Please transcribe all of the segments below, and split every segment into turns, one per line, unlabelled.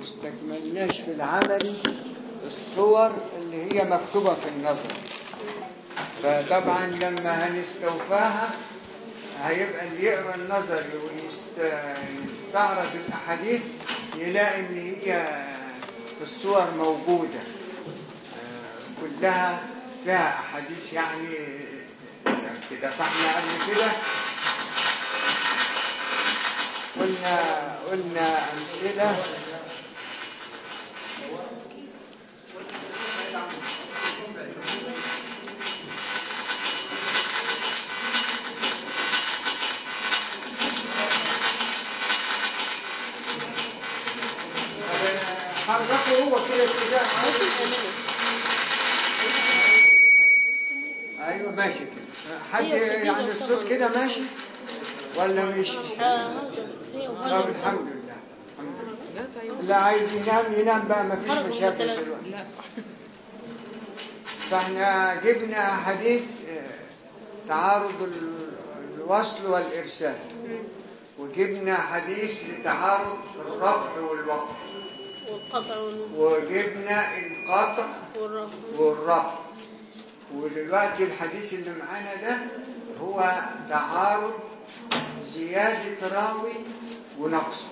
استكملناش في العملي الصور اللي هي مكتوبة في النظر فطبعا لما هنستوفاها هيبقى اللي يقرا النظري ويستعرض الاحاديث يلاقي ان هي الصور موجوده آه، كلها فيها احاديث يعني كده فاحنا قبل كده قلنا قلنا امثله حركه هو كده كده ايوه ماشي كده حد يعني الصوت كده ماشي ولا مش
اه موجود هي
طب
وهذا
الحمد لله الحمد لله لا عايز ينام ينام بقى ما فيش
حركه
مشاكل
مثلا
دلوقتي
لا صح
فاحنا جبنا حديث آه، تعارض ال- الوصل والإرسال وجبنا حديث لتعارض الرفع والوقف
والقطع وال-
وجبنا القطع
والرفع
والرفع ودلوقتي الحديث اللي معانا ده هو تعارض زيادة راوي ونقصه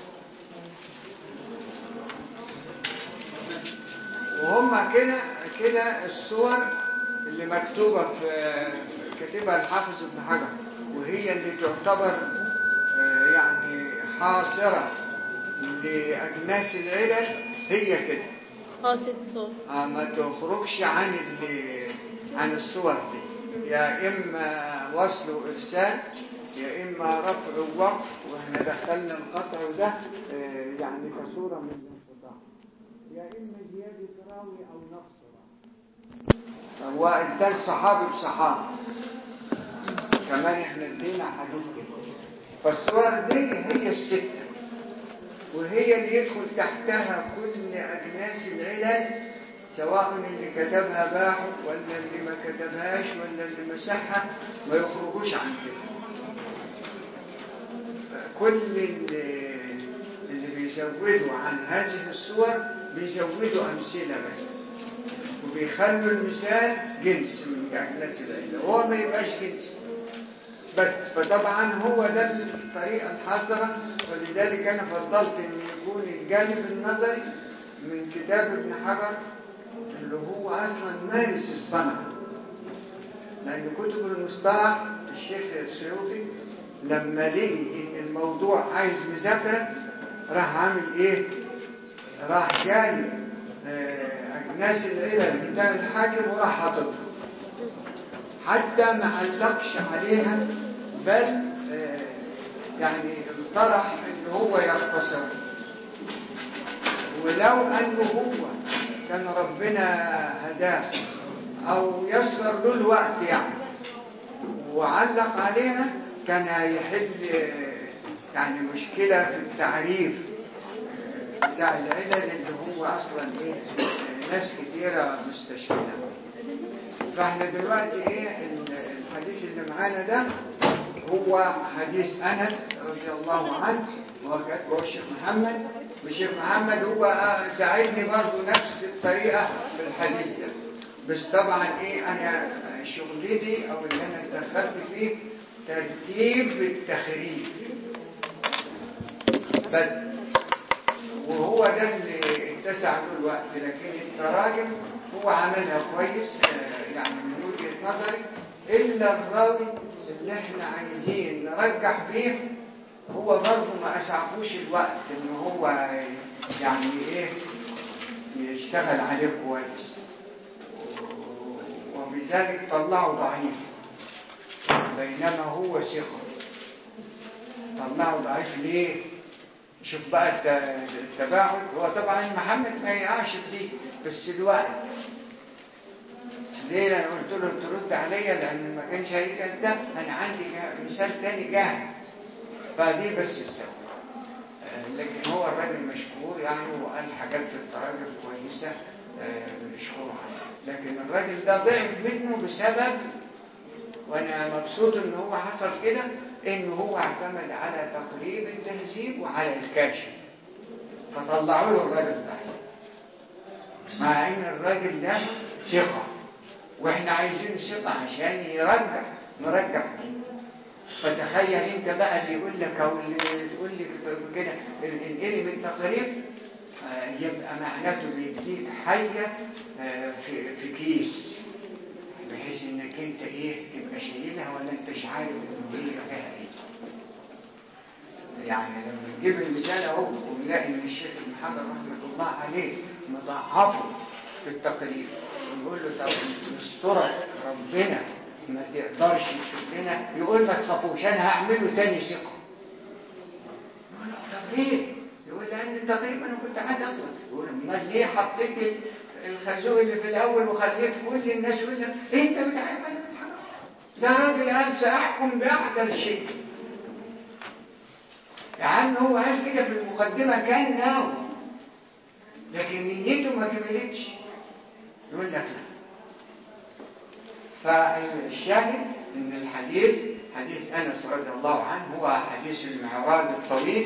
وهم كده كده الصور اللي مكتوبة في كاتبها الحافظ ابن حجر وهي اللي تعتبر آه، يعني حاصرة لأجناس العلل هي كده
اه ست صور
آه، ما تخرجش عن ال- عن الصور دي يا إما وصل وإرسال يا إما رفع ووقف وإحنا دخلنا القطع ده آه، يعني كصورة من الانقطاع يا إما زيادة راوي أو نقص راوي هو ده الصحابي بصحابي كمان إحنا ادينا حديث كده فالصور دي هي الستة وهي اللي يدخل تحتها كل أجناس العلل سواء اللي كتبها باحث ولا اللي ما كتبهاش ولا اللي مسحها ما يخرجوش عن كده كل اللي, اللي بيزودوا عن هذه الصور بيزودوا أمثلة بس وبيخلوا المثال جنس من أجناس العلة وهو ما يبقاش جنس بس فطبعا هو ده الطريقة الحاضرة ولذلك أنا فضلت أن يكون الجانب النظري من كتاب ابن حجر اللي هو أصلا مارس الصنعة لأن كتب المصطلح الشيخ السيوطي لما لقي إن الموضوع عايز مذاكرة راح عامل إيه؟ راح جانب أجناس العلل بتاع الحاكم وراح حاططها حتى ما علقش عليها بل آه، يعني اقترح ان هو يختصر ولو انه هو كان ربنا هداه او يسر له الوقت يعني وعلق عليها كان هيحل آه، يعني مشكلة في التعريف آه، بتاع العلل اللي هو اصلا ايه آه، ناس كتيرة مستشكلة فاحنا دلوقتي ايه الحديث اللي معانا ده هو حديث انس رضي الله عنه وهو كاتبه الشيخ محمد والشيخ محمد هو آه ساعدني برضه نفس الطريقه في الحديث ده بس طبعا ايه انا شغلتي او اللي انا استخدمت فيه ترتيب التخريج بس وهو ده اللي اتسع له الوقت لكن التراجم هو عملها كويس آه، يعني من وجهة نظري إلا الراوي اللي احنا عايزين نرجح بيه هو برضه ما أسعفوش الوقت إن هو يعني إيه يشتغل عليه كويس وبذلك طلعه ضعيف بينما هو ثقة طلعه ضعيف ليه؟ شوف بقى الت- التباعد هو طبعا محمد ما يقعش في دي بس الوقت ليه لأن قلت له ترد عليا لأن ما كانش هيجي ده أنا عندي جا- مثال تاني جاهز فدي بس السبب آه، لكن هو الراجل مشكور يعني وقال حاجات في التراجم كويسة آه، مشكور عليها لكن الراجل ده ضعف منه بسبب وانا مبسوط ان هو حصل كده ان هو اعتمد على تقريب التهذيب وعلى الكاشف فطلعوا له الراجل ده مع ان الراجل ده ثقة واحنا عايزين ثقة عشان يرجع نرجع فتخيل انت بقى اللي يقول لك او اللي تقول لي كده انقلي من تقرير آه، يبقى معناته بيديك حاجة آه، في في كيس بحيث انك انت ايه تبقى شايلها ولا انت مش عارف ان هي فيها ايه يعني لما نجيب المثال اهو ونلاقي ان الشيخ ابن حجر رحمه الله عليه مضاعفه في التقرير ونقول له طب نسترك ربنا ما تقدرش تشوف لنا يقول ما تخافوش انا هعمله تاني ثقه يقول له طب ليه؟ يقول لان التقريب انا كنت عايز اطول يقول امال ليه حطيت ال- الخازوق اللي في الاول وخليت كل الناس يقول لك انت بتعرف انا بتحرك ده راجل قال ساحكم باحدث شيء يا عم هو قال كده في المقدمه كان ناوي لكن نيته ما كملتش يقول لك لا فالشاهد ان الحديث حديث انس رضي الله عنه هو حديث المعراج الطويل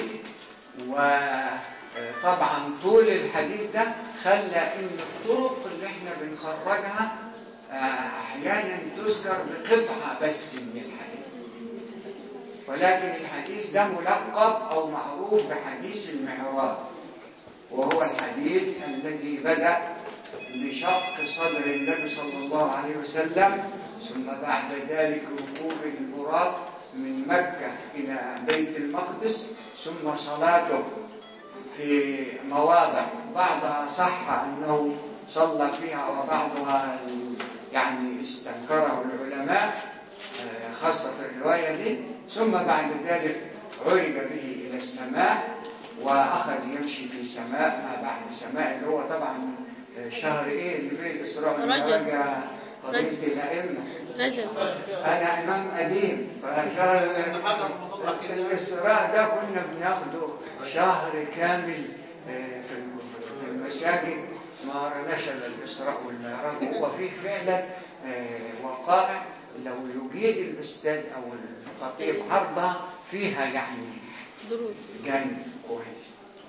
وطبعا طول الحديث ده خلى ان الطرق اللي احنا بنخرجها آه، احيانا تذكر بقطعه بس من الحديث ولكن الحديث ده ملقب او معروف بحديث المعراج وهو الحديث الذي بدأ بشق صدر النبي صلى الله عليه وسلم ثم بعد ذلك ركوب البراق من مكة إلى بيت المقدس ثم صلاته في مواضع بعضها صح أنه صلى فيها وبعضها يعني استنكره العلماء آه، خاصة الرواية دي ثم بعد ذلك عرج به إلى السماء وأخذ يمشي في سماء ما بعد سماء اللي هو طبعا آه، شهر إيه اللي فيه الإسراء
رجب.
والمعراج قضية
رجب.
الأئمة
رجب
أنا إمام قديم فشهر الإسراء ده كنا بناخده شهر كامل آه، في في المساجد ما رناش إلا الإسراء والمعراج هو فيه فعلا آه، وقائع لو يجيد الأستاذ أو الخطيب عرضها فيها يعني
دروس
جانب كويس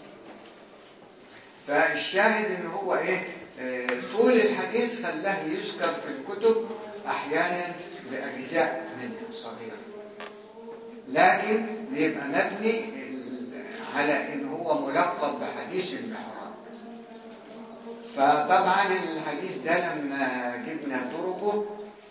فالشاهد ان هو ايه آه، طول الحديث خلاه يذكر في الكتب احيانا باجزاء منه صغيره لكن بيبقى مبني ال- على ان هو ملقب بحديث المعراج فطبعا الحديث ده لما جبنا طرقه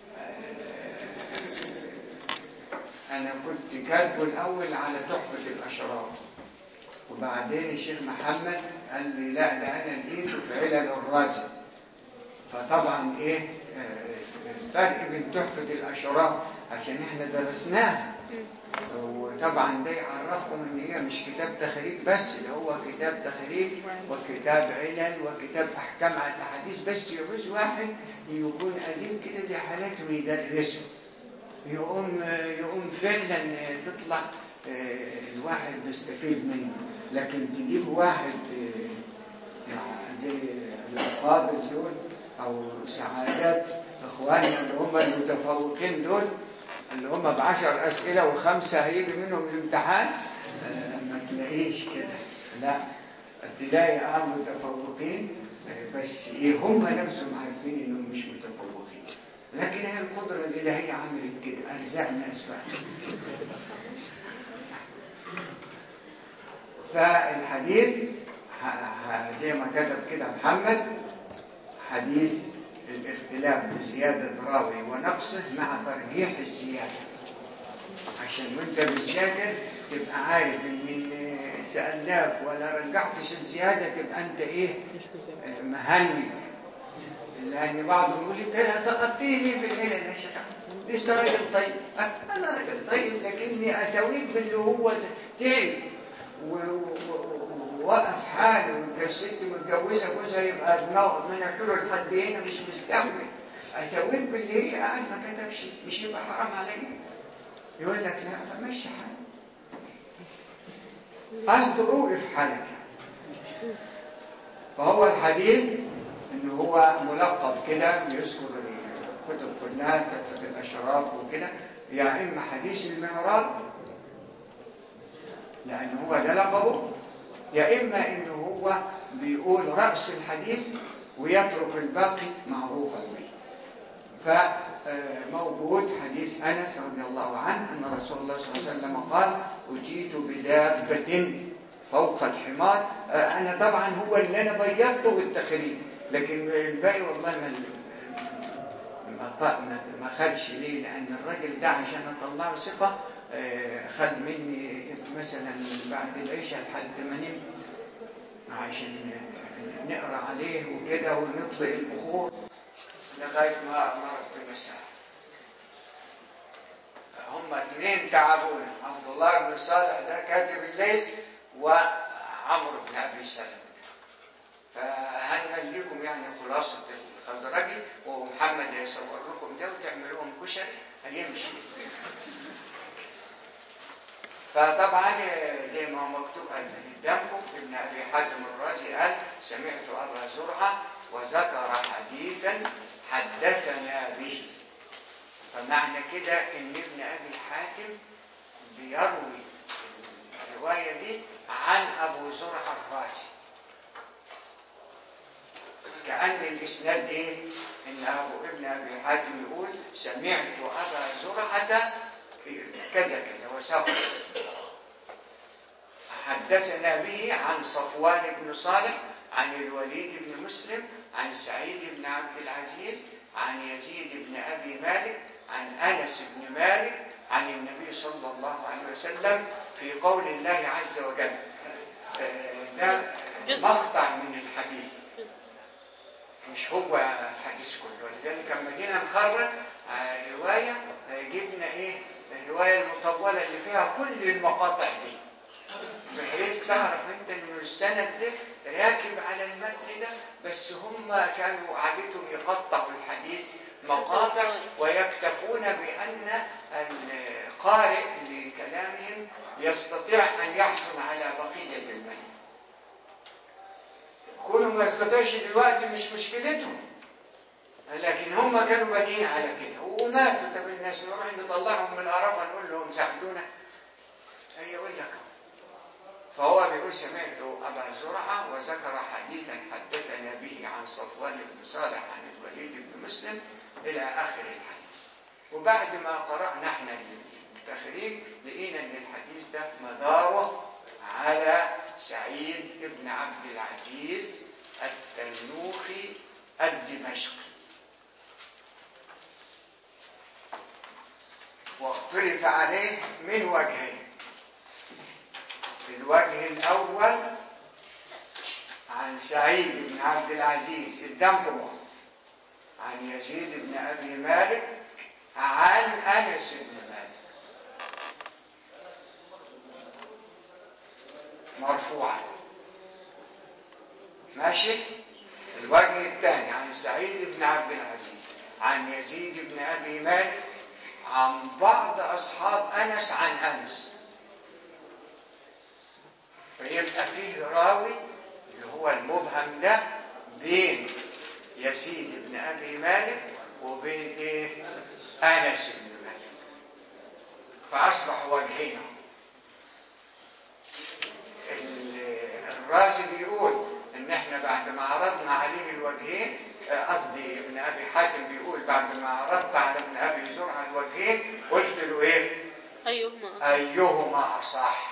آه، انا كنت كاتبه الاول على تحفه الاشراف وبعدين الشيخ محمد قال لي لا ده انا لقيته في علل الرازي فطبعا ايه آه، الفرق بين تحفه الاشراف عشان احنا درسناها وطبعا ده يعرفكم ان هي مش كتاب تخريج بس ده هو كتاب تخريج وكتاب علل وكتاب احكام على الاحاديث بس يجوز واحد يكون قديم كده زي حالته ويدرسه يقوم يقوم فعلا تطلع آه، الواحد مستفيد منه لكن تجيب واحد آه، يعني زي القابل دول او سعادات اخواننا اللي هم المتفوقين دول اللي هم بعشر اسئله وخمسه هيجي منهم الامتحان آه، ما تلاقيش كده لا تلاقي اه متفوقين آه، بس ايه هم نفسهم عارفين انهم مش متفوقين لكن هي القدرة الإلهية عملت كده أرزاق ناس بقى فالحديث ه- ه- زي ما كتب كده محمد حديث الاختلاف بزيادة راوي ونقصه مع ترجيح الزيادة عشان وانت بتذاكر تبقى عارف ان إن سألناك ولا رجعتش الزيادة تبقى انت ايه آه، مهني لأن بعضهم يقول لي أنا سقطتني في العلم يا شيخ لسه راجل طيب أنا راجل طيب لكني أسويك باللي هو تعب و- و- ووقف حاله والست متجوزة جوزها يبقى دماغه من له لحد هنا مش مستحمل أسويك باللي هي قاعد ما كتبش مش يبقى حرام عليا يقول لك لا فمشي حالك قال اوقف حالك فهو الحديث ان هو ملقب كده بيذكر الكتب كلها كتب الاشراف وكده يا اما حديث المعراج لان هو ده لقبه يا إما إنه هو بيقول رأس الحديث ويترك الباقي معروفا به فموجود حديث أنس رضي الله عنه أن رسول الله صلى الله عليه وسلم قال أتيت بدابة فوق الحمار آه، أنا طبعا هو اللي أنا بيضته بالتخريج لكن الباقي والله ما ما ط- ما- ما خدش ليه لأن الراجل ده عشان أطلعه ثقة آه، خد مني مثلا بعد العشاء لحد ما نمت عشان نقرا عليه وكده ونطلق البخور لغايه ما ما ربنا ساعد هم اثنين تعبونا عبد الله بن صالح ده كاتب الليل وعمرو بن ابي سلمه فهنمليكم يعني خلاصه الخزرجي ومحمد هيصور لكم ده وتعملوهم كشري هيمشي فطبعا زي ما هو مكتوب قدامكم ابن ابي حاتم الرازي قال سمعت ابا زرعه وذكر حديثا حدثنا به فمعنى كده ان ابن ابي حاتم بيروي الروايه دي عن ابو زرعه الرازي كأن الإسناد إيه؟ إن أبو ابن أبي حاتم يقول سمعت أبا زرعة كذا كذا وسبق حدثنا به عن صفوان بن صالح عن الوليد بن مسلم عن سعيد بن عبد العزيز عن يزيد بن أبي مالك عن أنس بن مالك عن النبي صلى الله عليه وسلم في قول الله عز وجل آه، ده مقطع من الحديث مش هو الحديث كله ولذلك لما جينا نخرج آه، رواية آه، جبنا ايه الرواية المطولة اللي فيها كل المقاطع دي بحيث تعرف انت ان السند ده راكب على المتن ده بس هم كانوا عادتهم يقطعوا الحديث مقاطع ويكتفون بان القارئ لكلامهم يستطيع ان يحصل على بقية المتن كونوا ما يستطيعش دلوقتي مش مشكلتهم لكن هم كانوا بادئين على كده وماتوا طب الناس نروح نطلعهم من القرف نقول لهم ساعدونا هي يقول لك أهو. فهو بيقول سمعت أبا زرعة وذكر حديثا حدثنا به عن صفوان بن صالح عن الوليد بن مسلم إلى آخر الحديث وبعد ما قرأنا احنا التخريج لقينا ان الحديث ده مداره على سعيد بن عبد العزيز التنوخي الدمشقي واختلف عليه من وجهين الوجه الأول عن سعيد بن عبد العزيز الدمقمة عن يزيد بن أبي مالك عن أنس بن مالك مرفوعا ماشي الوجه الثاني عن سعيد بن عبد العزيز عن يزيد بن أبي مالك عن بعض أصحاب أنس عن أنس فيبقى فيه راوي اللي هو المبهم ده بين يزيد بن أبي مالك وبين إيه أنس بن مالك فأصبح وجهين الرازي بيقول ان احنا بعد ما عرضنا عليه الوجهين آه، قصدي ابن ابي حاتم بيقول بعد ما عرضت على ابن ابي زرعه الوجهين قلت له ايه
أيهما
ايهما اصح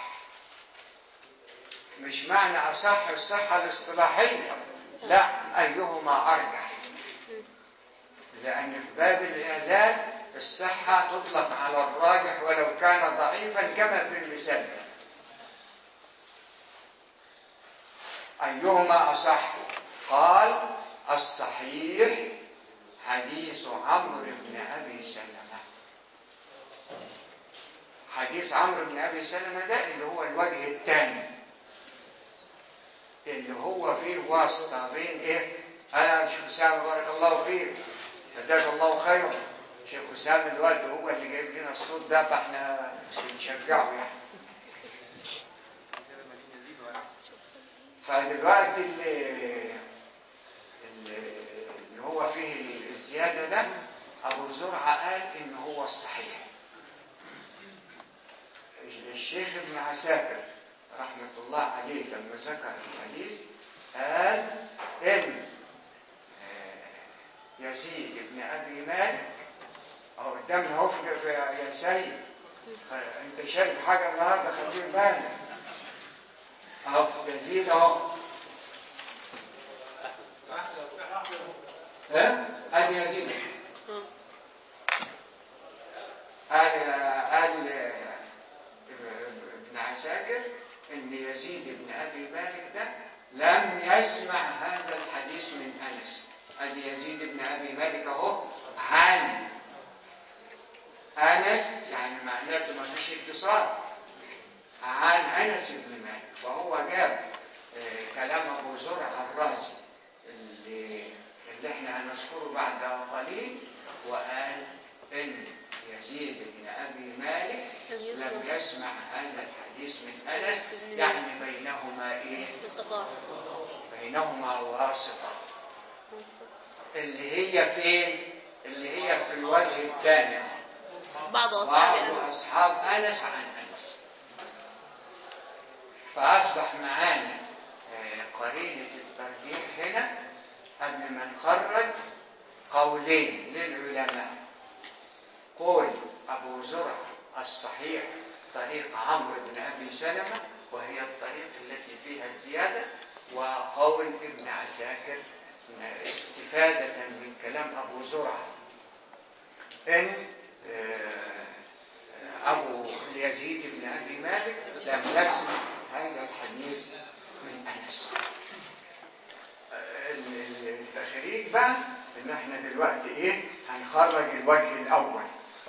مش معنى اصح الصحه الاصطلاحيه لا ايهما ارجح لان في باب الاعلان الصحه تطلق على الراجح ولو كان ضعيفا كما في المثال أيهما أصح قال الصحيح حديث عمرو بن أبي سلمة حديث عمرو بن أبي سلمة ده اللي هو الوجه الثاني اللي هو فيه واسطة بين إيه أنا شيخ أسامة بارك الله فيك جزاك الله خيرا شيخ أسامة الوالد هو اللي جايب لنا الصوت ده فاحنا بنشجعه يعني فدلوقتي اللي, اللي هو فيه الزيادة ده أبو زرعة قال إن هو الصحيح الشيخ ابن عساكر رحمة الله عليه لما ذكر الحديث قال إن آه، يزيد ابن أبي مالك أهو قدامنا أهو في في- يا سيد خ- أنت شايف حاجة النهاردة خليه بالك أهو يزيد أهو ها؟ أدي يزيد
اه
قال قال ابن عساكر ان يزيد بن ابي مالك ده لم يسمع هذا الحديث من انس ادي يزيد بن ابي مالك اهو عن انس يعني معناته ما فيش اتصال عن انس بن مالك وهو جاب آه، كلام ابو زرع الرازي اللي اللي احنا هنذكره بعد قليل وقال ان يزيد بن ابي مالك لم يسمع هذا الحديث من انس يعني بينهما ايه
انقطاع
بينهما واسطه اللي هي فين اللي هي في الوجه الثاني
بعض أصحاب
بعض
أنس
اصحاب انس عن انس فاصبح معانا آه، قرينه الترجيح هنا قبل ما نخرج قولين للعلماء قول ابو زرع الصحيح طريق عمرو بن ابي سلمه وهي الطريق التي فيها الزياده وقول ابن عساكر استفاده من كلام ابو زرع ان آه، أبو يزيد بن أبي مالك لم يسمع هذا الحديث من أنس ال- ال- التخريج بقى إن إحنا دلوقتي إيه هنخرج الوجه الأول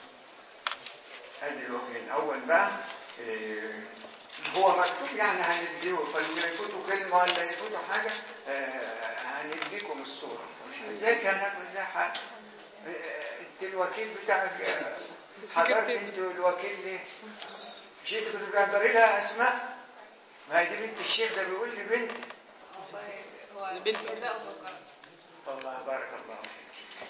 أدي الوجه الأول بقى إيه هو مكتوب يعني هنديه فاللي يفوتوا كلمة ولا يفوتوا حاجة آه، هنديكم الصورة مش زي كان ناكل زي حاجة آه، انت الوكيل بتاعك آه، حضرتك انت الوكيل ليه؟ مش انت كنت بتحضري لها اسماء؟ ما هي دي بنت الشيخ ده بيقول لي بنتي
البنت.
والله بارك الله فيك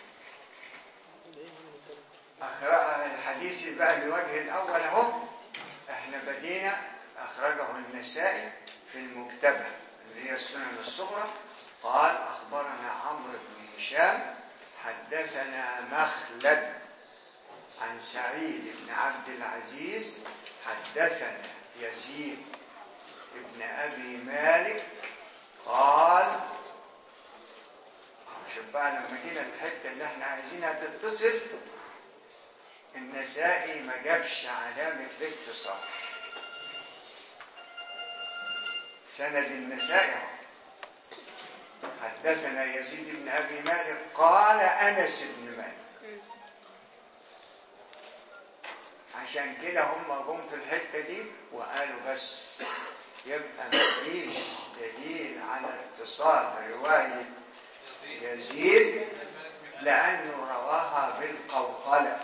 أخرج الحديث بقى الوجه الأول أهو احنا بدينا أخرجه النسائي في المكتبة اللي هي السنن الصغرى قال أخبرنا عمرو بن هشام حدثنا مخلد عن سعيد بن عبد العزيز حدثنا يزيد بن أبي مالك قال شوف بقى لما جينا الحته اللي احنا عايزينها تتصل النسائي ما جابش علامه الاتصال سند النسائي اهو. حدثنا يزيد بن ابي مالك قال انس بن مالك عشان كده هم جم في الحته دي وقالوا بس يبقى مفيش دليل على اتصال روايه يزيد لأنه رواها بالقوقلة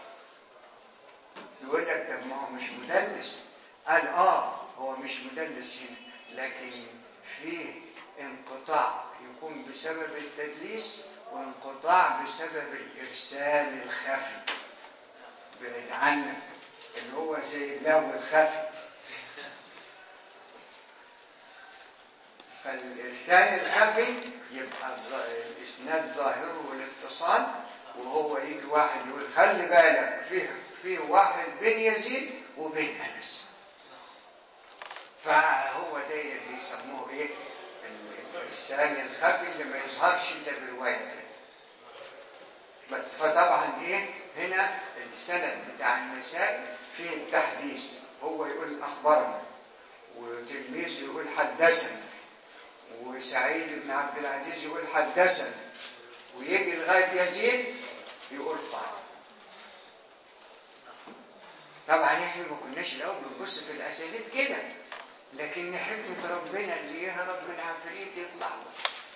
يقول لك طب ما هو مش مدلس قال اه هو مش مدلس هنا لكن فيه انقطاع يكون بسبب التدليس وانقطاع بسبب الإرسال الخفي بعيد عنك اللي هو زي اللهو الخفي فالإرسال الخفي يبقى الظ- الإسناد ظاهره الاتصال وهو يجي واحد يقول خلي بالك فيه فيه واحد بين يزيد وبين أنس فهو ده اللي بيسموه إيه؟ ال- الإرسال الخفي اللي ما يظهرش إلا برواية كده. بس فطبعا إيه؟ هنا السند بتاع النسائي فيه التحديث هو يقول أخبرنا وتلميذه يقول حدثنا وسعيد بن عبد العزيز يقول حدثنا ويجي لغايه يزيد يقول قال طبعا احنا ما كناش الاول بنبص في الاسانيد كده لكن حكمه ربنا اللي يهرب من عفريت يطلع له.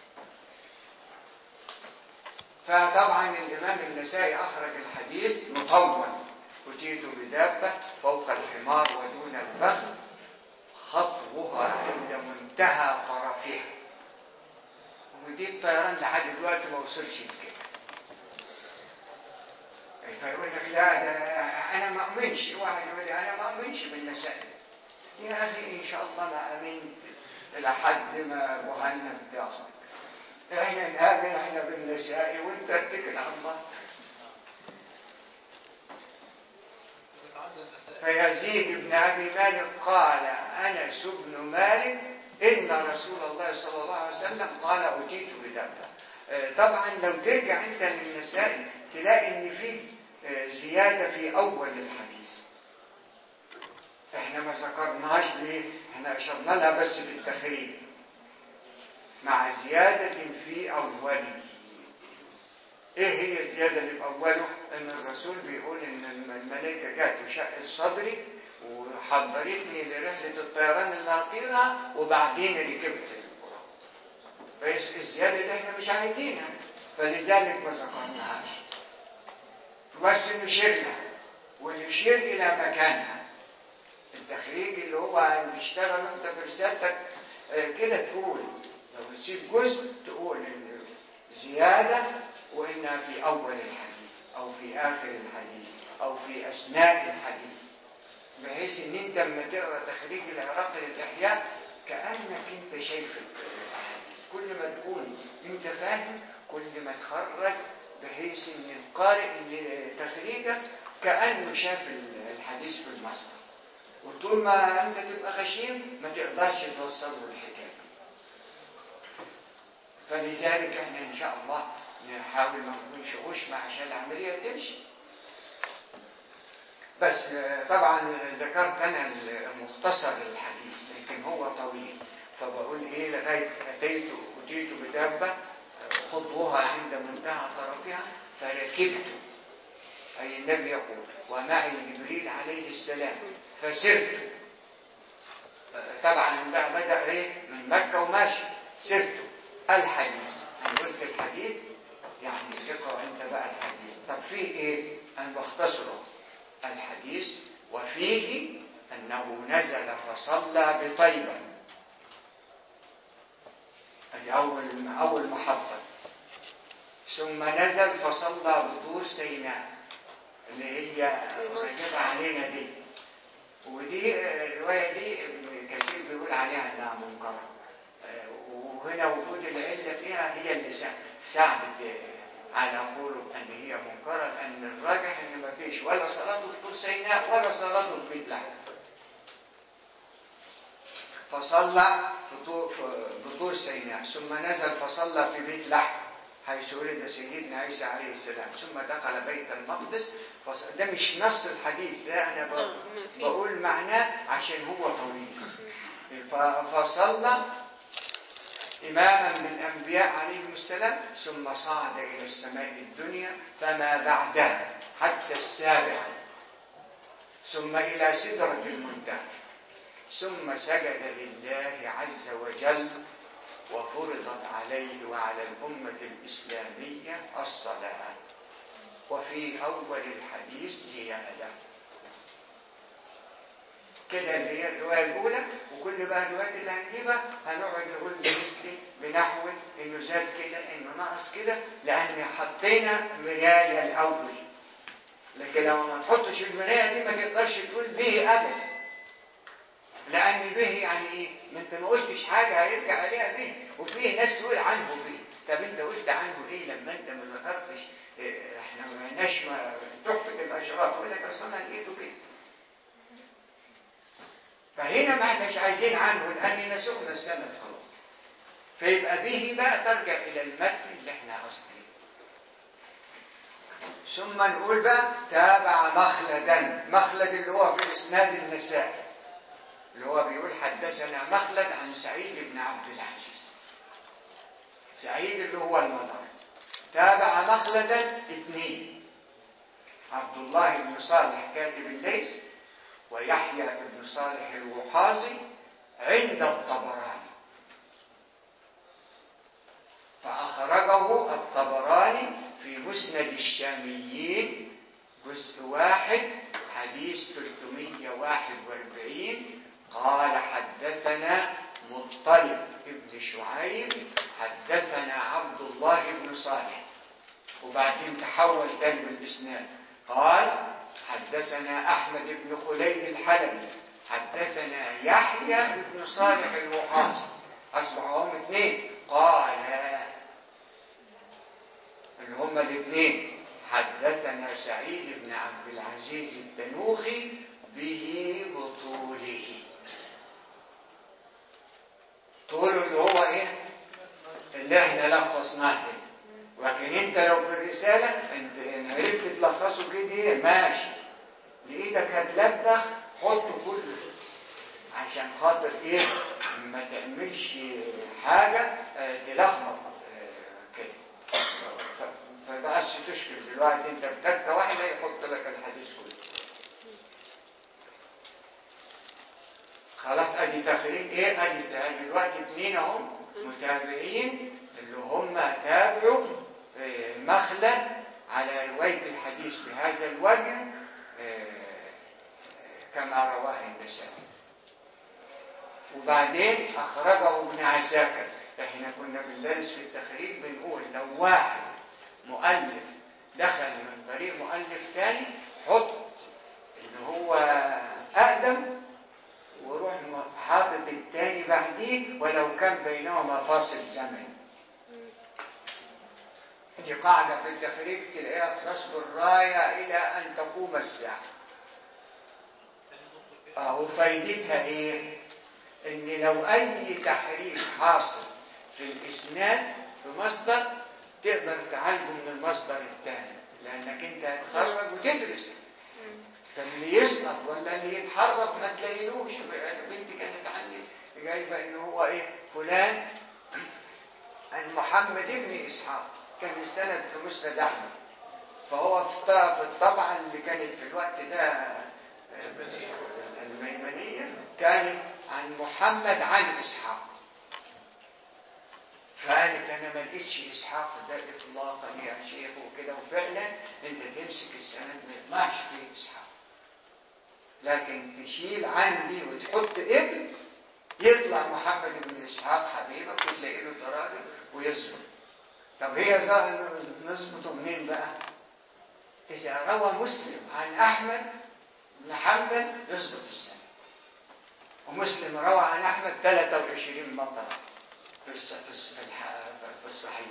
فطبعا الامام النسائي اخرج الحديث مطول اتيت بدابه فوق الحمار ودون البغل خطوها عند منتهى طرفها ودي الطيران لحد دلوقتي ما وصلش لكده فيقول لك لا ده انا ما اؤمنش واحد يقول لي انا ما اؤمنش بالنسائي يا أخي إن شاء الله ما أمنت لحد ما مهند داخل احنا نآمن احنا بالنساء وانت اتكل على الله فيزيد بن أبي مالك قال أنس بن مالك إن رسول الله صلى الله عليه وسلم قال أتيت بدبة آه، طبعا لو ترجع أنت للنساء تلاقي إن في آه، زيادة في أول الحديث احنا ما ذكرناش ليه احنا اشرنا لها بس بالتخريج مع زيادة في أوله ايه هي الزيادة اللي في أوله ان الرسول بيقول ان الملائكة جات وشقت صدري وحضرتني لرحلة الطيران اللي هطيرها وبعدين ركبت البراق بس الزيادة دي احنا مش عايزينها فلذلك ما ذكرناهاش بس نشير لها ونشير إلى مكانها التخريج اللي هو تشتغل انت في رسالتك آه، كده تقول لو تسيب جزء تقول ان زيادة وانها في اول الحديث او في اخر الحديث او في اثناء الحديث بحيث ان انت لما تقرا تخريج العراق للاحياء كانك انت شايف الاحاديث كل ما تكون انت فاهم كل ما تخرج بحيث ان القارئ اللي تخريجك كانه شاف الحديث في المصدر وطول ما انت تبقى غشيم ما تقدرش توصل له الحكايه فلذلك احنا ان شاء الله نحاول ما نكونش غشمة عشان العملية تمشي بس آه، طبعا ذكرت انا مختصر الحديث لكن هو طويل فبقول ايه لغاية اتيت اتيت بدابة آه، خطوها عند منتهى طرفها فركبت أي النبي يقول ومعي جبريل عليه السلام فسرت آه، طبعا بقى بدأ ايه من مكة وماشي سرت الحديث أنا قلت الحديث يعني اقرأ أنت بقى الحديث طب فيه إيه؟ أنا بختصره الحديث وفيه أنه نزل فصلى بطيبة أدي أول أول محطة ثم نزل فصلى بطور سيناء اللي هي راجبة علينا دي ودي آه، الرواية دي ابن كثير بيقول عليها إنها منكرة آه، وهنا وجود العلة فيها هي اللي سا- ساعدت على قوله أن هي منكرة لأن الراجح أن ما فيش ولا صلاة في طور سيناء ولا صلاة في بيت لحم فصلى في طور- في- بطور سيناء ثم نزل فصلى في بيت لحم حيث ولد سيدنا عيسى عليه السلام ثم دخل بيت المقدس فص... ده مش نص الحديث ده أنا ب...
آه، في-
بقول معناه عشان هو طويل ف- فصلى إماما بالأنبياء عليهم السلام ثم صعد إلى السماء الدنيا فما بعدها حتى السابعة ثم إلى سدرة المنتهى ثم سجد لله عز وجل وفرضت عليه وعلى الأمة الإسلامية الصلاة وفي أول الحديث زيادة كده اللي هي الرواية الأولى وكل بقى الروايات اللي هنجيبها هنقعد نقول بمثل بنحو إنه زاد كده إنه نقص كده لأن حطينا مراية الأول لكن لو ما تحطش المراية دي ما تقدرش تقول به أبدا لأن به يعني إيه؟ ما أنت ما قلتش حاجة هيرجع عليها به وفيه ناس تقول عنه به طب أنت قلت عنه إيه لما أنت ما ذكرتش إيه، إحنا ما عندناش ما- تحفة الأشراف يقول لك أصل أنا لقيته كده فهنا ما احناش عايزين عنه لأن نسخنا السند خلاص فيبقى به بقى ترجع إلى المتن اللي احنا قصدين ثم نقول بقى تابع مخلدا مخلد اللي هو في إسناد النساء اللي هو بيقول حدثنا مخلد عن سعيد بن عبد العزيز سعيد اللي هو المضر تابع مخلدا اثنين عبد الله بن صالح كاتب الليث ويحيى بن صالح الوحاظي عند الطبراني فأخرجه الطبراني في مسند الشاميين جزء واحد حديث 341 قال حدثنا مطلب ابن شعيب حدثنا عبد الله بن صالح وبعدين تحول تاني بالإسناد قال حدثنا أحمد بن خليل الحلبي حدثنا يحيى بن صالح الوقاصي أصبح هم اثنين قال اللي هما الاثنين حدثنا سعيد بن عبد العزيز التنوخي به بطوله طوله اللي هو ايه اللي احنا لخصناه هنا. لكن انت لو في الرسالة انت ان عرفت تلخصه كده ايه ماشي لقيتك هتلبخ حطه كله عشان خاطر ايه ما تعملش حاجة اه، تلخبط اه، كده ف- فبقاش تشكل دلوقتي انت بتكة واحدة يحط لك الحديث كله خلاص ادي تخريج ايه ادي ادي دلوقتي اثنين اهم متابعين اللي هم تابعوا آه، مخلد على رواية الحديث بهذا الوجه آه، كما رواه النسائي وبعدين أخرجه ابن عساكر احنا كنا بندرس في التخريج بنقول لو واحد مؤلف دخل من طريق مؤلف ثاني حط اللي هو أقدم وروح حاطط التاني بعديه ولو كان بينهما فاصل زمني دي قاعدة في التخريج تلاقيها في نصب الراية إلى أن تقوم الساعة آه، وفايدتها إيه؟ إن لو أي تحريف حاصل في الإسناد في مصدر تقدر تعالجه من المصدر الثاني لأنك أنت هتخرج وتدرس فاللي يسقط ولا اللي يتحرك ما تلاقيلوش انا بنتي كانت عندي جايبه ان هو ايه فلان عن محمد بن اسحاق كان السند في مسند احمد فهو في الط- في الطبعه اللي كانت في الوقت ده آه، الميمنيه كانت عن محمد عن اسحاق فقالت انا ما لقيتش اسحاق ده اطلاقا يا شيخ وكده وفعلا انت تمسك السند ما يطلعش فيه اسحاق لكن تشيل عندي وتحط ابن يطلع محمد بن اسحاق حبيبك وتلاقي له تراجم ويصبر طب هي ظاهر نظبطه منين بقى؟ إذا روى مسلم عن أحمد بن حنبل يظبط السنة ومسلم روى عن أحمد 23 مطرة في الص- في الص- في الح- في الصحيح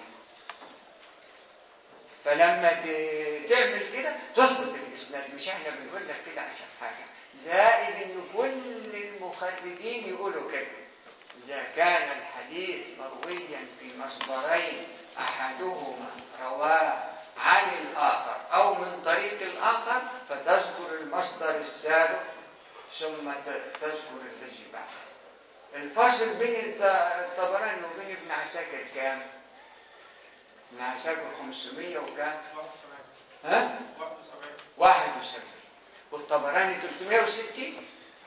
فلما ت- تعمل كده تظبط الاسناد مش احنا بنقول لك كده عشان حاجه زائد ان كل المخرجين يقولوا كده اذا كان الحديث مرويا في مصدرين احدهما رواه عن الاخر او من طريق الاخر فتذكر المصدر السابق ثم ت- تذكر الذي بعده الفاصل بين الط- الطبراني وبين ابن عساكر كام؟ ابن عساكر 500 وكام؟ ها؟ 71 والطبراني 360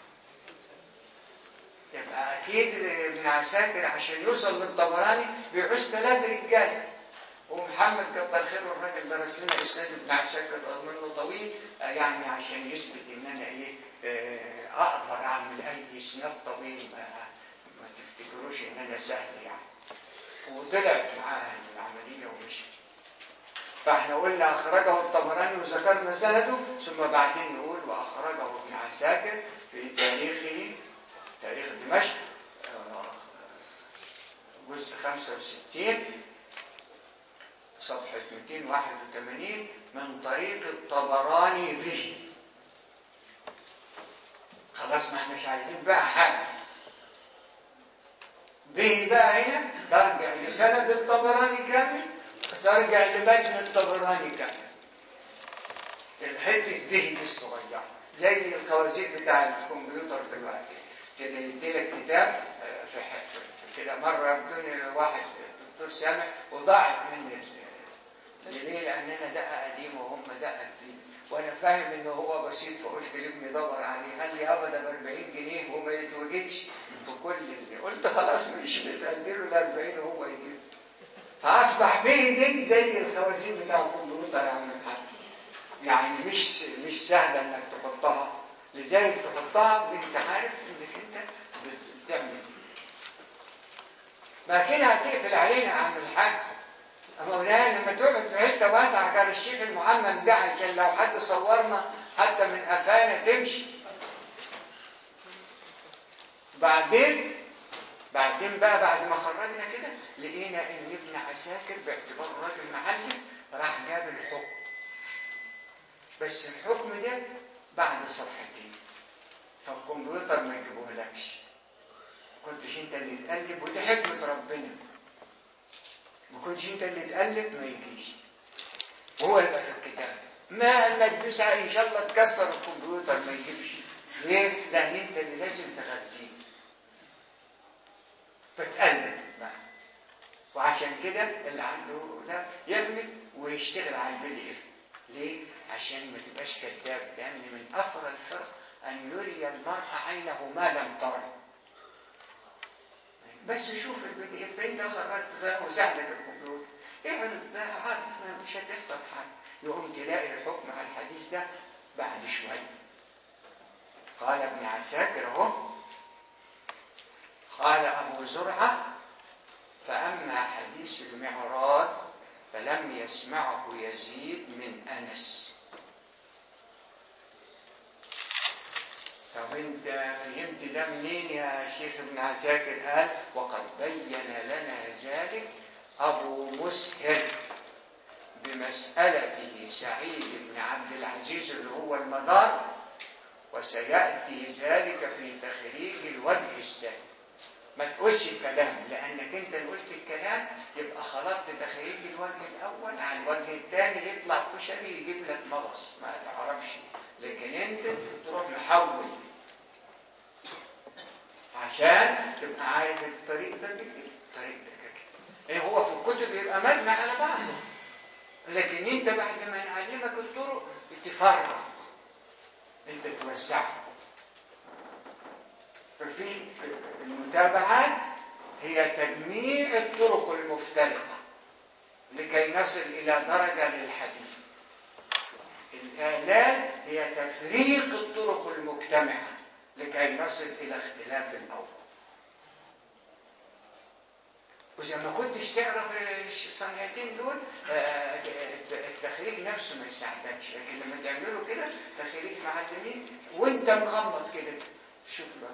يبقى اكيد ابن عساكر عشان يوصل للطبراني بيعوز ثلاث رجال ومحمد كتر خيره الراجل درس لنا اسناد ابن عساكر رغم انه طويل آه، يعني عشان يثبت ان انا ايه آه، اقدر اعمل اي اسناد طويل ما, ما تفتكروش ان انا سهل يعني وطلعت معاها العمليه ومشيت فاحنا قلنا اخرجه الطبراني وذكرنا سنده ثم بعدين نقول واخرجه ابن عساكر في تاريخه تاريخ دمشق آه، جزء 65 صفحة 281 من طريق الطبراني به خلاص ما احناش عايزين بقى حاجة به بقى هنا ترجع لسند الطبراني كامل ترجع لمتن الطبراني كامل الحتة به دي الصغيرة زي الخوازيق بتاع الكمبيوتر دلوقتي كده يديلك كتاب آه، في حته كده مرة يبدوني واحد دكتور سامح وضاعت مني ال- ليه؟ لأن أنا دقة قديم وهم دقة جديد وأنا فاهم إن هو بسيط فقلت لابني دور عليه قال لي أبدا ب 40 جنيه وما يتوجدش بكل اللي قلت خلاص مش اديله ال 40 وهو يجيب فأصبح به دي زي الخوازيق بتاع الكمبيوتر يا عم الحاج يعني مش مش سهلة إنك تحطها لذلك تحطها وأنت عارف إنك أنت بت- بتعمل ما كده هتقفل علينا يا عم الحاج مولانا لما تقعد في حته واسعه كان الشيخ المعمم ده عشان لو حد صورنا حتى من قفانا تمشي بعدين بعدين بقى بعد ما خرجنا كده لقينا ان ابن عساكر باعتباره راجل معلم راح جاب الحكم بس الحكم ده بعد صفحتين فالكمبيوتر ما يجيبوهلكش كنتش انت اللي تقلب ودي حكمة ربنا ما كنتش انت اللي تقلب ما يجيش وهو يبقى في الكتاب مهما تدوس عليه ان شاء الله تكسر الكمبيوتر ما يجيبش ليه؟ لان انت اللي لازم تغذيه فتقلب بقى وعشان كده اللي عنده ده يعمل ويشتغل على البي دي اف ليه؟ عشان ما تبقاش كذاب لان من افضل الفرق ان يري المرء عينه ما لم تره بس شوف البي دي اف انت خرجت زي وسهلك الكمبيوتر اعرف ده عارف مش هتسقط حاجه يقوم تلاقي الحكم على الحديث ده بعد شويه قال ابن عساكر اهو قال ابو زرعه فاما حديث المعراج فلم يسمعه يزيد من انس طب انت فهمت ده منين يا شيخ ابن عساكر قال وقد بين لنا ذلك ابو مسهر بمسألته سعيد بن عبد العزيز اللي هو المدار وسيأتي ذلك في تخريج الوجه الثاني ما تقولش الكلام لأنك أنت اللي قلت الكلام يبقى خلطت تخريج الوجه الأول على الوجه الثاني يطلع كشري يجيب لك مغص ما تعرفش لكن أنت تروح محول عشان تبقى عارف الطريق ده كده الطريق ده كده ايه هو في الكتب يبقى مجمع على بعضه لكن انت بعد ما نعلمك الطرق تفرق انت توزعها ففي المتابعات هي تجميع الطرق المفترقة لكي نصل إلى درجة للحديث الآلال هي تفريق الطرق المجتمعة لكي نصل إلى اختلاف الأول وإذا ما كنتش تعرف الصنعتين دول آه، التخريج نفسه ما يساعدكش لكن لما تعملوا كده تخريج معلمين وانت مغمض كده شوف بقى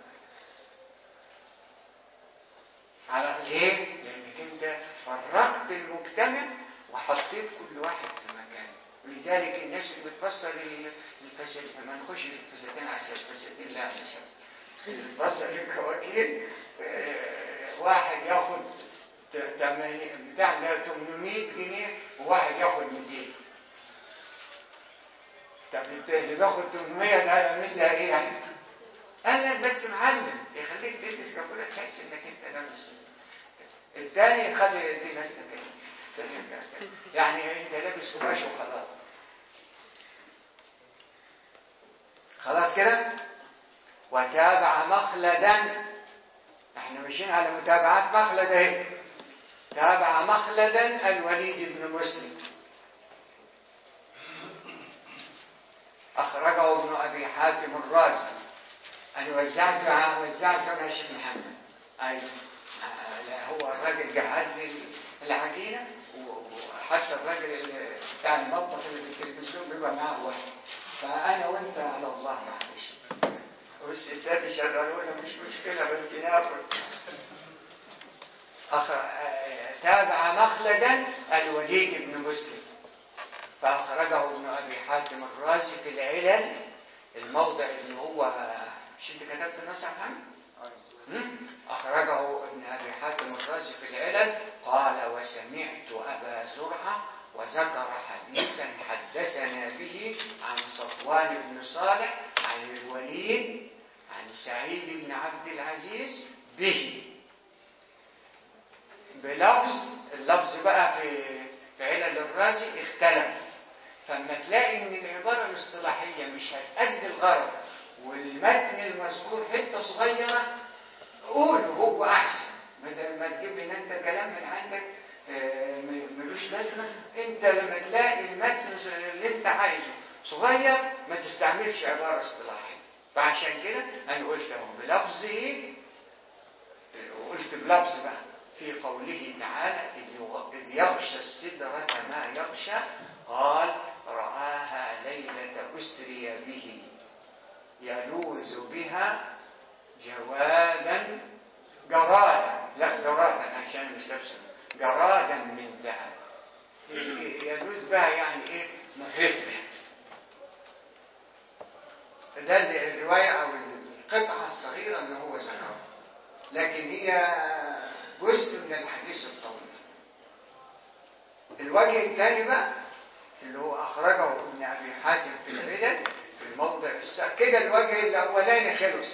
على ليه؟ لانك انت فرقت المجتمع وحطيت كل واحد في مكانه ولذلك الناس اللي بتفسر الفساد ما نخش في الفسادين على اساس فسادين لا اساس بتفسر الكواكب آه، واحد ياخد ت- تمانية- بتاع ده 800 جنيه وواحد ياخد 200 طب الت- اللي بياخد 800 ده يعمل لها ايه يعني؟ قال لك بس معلم يخليك تلبس كفوله تحس انك انت لابس الثاني يخلي دي ناس كده يعني انت لابس قماش وخلاص خلاص كده وتابع مخلدا احنا ماشيين على متابعات مخلد اهي تابع مخلدا الوليد بن مسلم اخرجه ابن ابي حاتم الرازي انا وزعته وزعته انا يا شيخ محمد ايوه آه، لا هو الراجل جهز لي العجينه و- وحتى الراجل اللي بتاع المطبخ اللي في التلفزيون بيبقى معاه واحد فانا وانت على الله معلش والستات يشغلونا مش مشكله بس ناكل أخ... آه، تابع مخلدا الوليد بن مسلم فأخرجه ابن أبي حاتم الرازي في العلل الموضع اللي هو مش أنت كتبت النص يا محمد؟ هم؟ أخرجه ابن أبي حاتم الرازي في العلل قال وسمعت أبا زرعة وذكر حديثا حدثنا به عن صفوان بن صالح عن الوليد عن سعيد بن عبد العزيز به بلفظ اللفظ بقى في في علل الرازي اختلف فلما تلاقي ان العباره الاصطلاحيه مش هتأدي الغرض والمتن المذكور حته صغيره قوله هو احسن بدل ما تجيب ان انت كلام من عندك آه، م- ملوش لازمه انت لما تلاقي المتن اللي انت عايزه صغير ما تستعملش عباره اصطلاحيه فعشان كده انا قلت اهو بلفظه وقلت بلفظ بقى في قوله تعالى إذ يغ- إذ يغشى السدرة ما يغشى قال رآها ليلة أسري به يلوذ بها جوادا جرادا لا جرادا عشان مش لابسه جرادا من ذهب يجوز بها يعني ايه محيط به ده الرواية او القطعة الصغيرة اللي هو ذكرها لكن هي جزء من الحديث الطويل الوجه الثاني بقى اللي هو اخرجه ابن ابي حاتم في العلل في الموضع السابق كده الوجه الاولاني خلص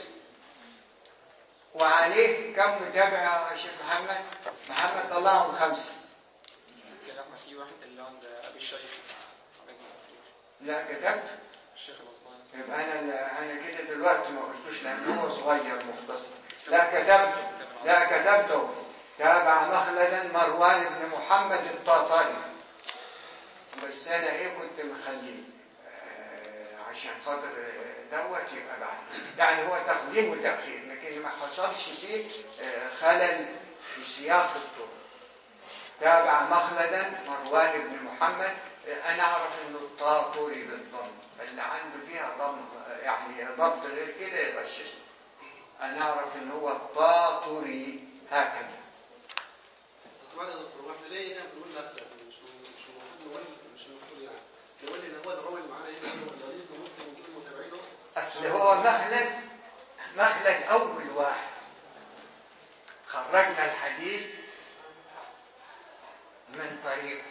وعليه كم متابع يا شيخ محمد محمد طلعهم خمسه
كده احنا في واحد اللي عند ابي الشيخ حضرتك ما قلتوش
لا كتبت
الشيخ الاسباني
يبقى انا انا كده دلوقتي ما قلتوش لان هو صغير مختصر لا كتبته لا كتبته تابع مخلدا مروان بن محمد الطاطري بس انا ايه كنت مخليه آه، عشان خاطر آه، دوت يبقى بعد يعني هو تقديم وتاخير لكن ما حصلش فيه آه، خلل في سياق الطرق تابع مخلدا مروان بن محمد آه، انا اعرف انه الطاطري بالضم اللي عنده فيها ضم آه، يعني ضبط غير كده يبقى الشيء انا اعرف ان هو الطاطري هكذا
بس بعد يا دكتور هو احنا ليه هنا بنقول مبدا مش مش المفروض نقول مش المفروض يعني نقول ان هو الراوي اللي معانا هنا هو الوليد بن مسلم ونجيب المتابعين اهو
اصل هو مخلد مخلد اول واحد خرجنا الحديث من طريق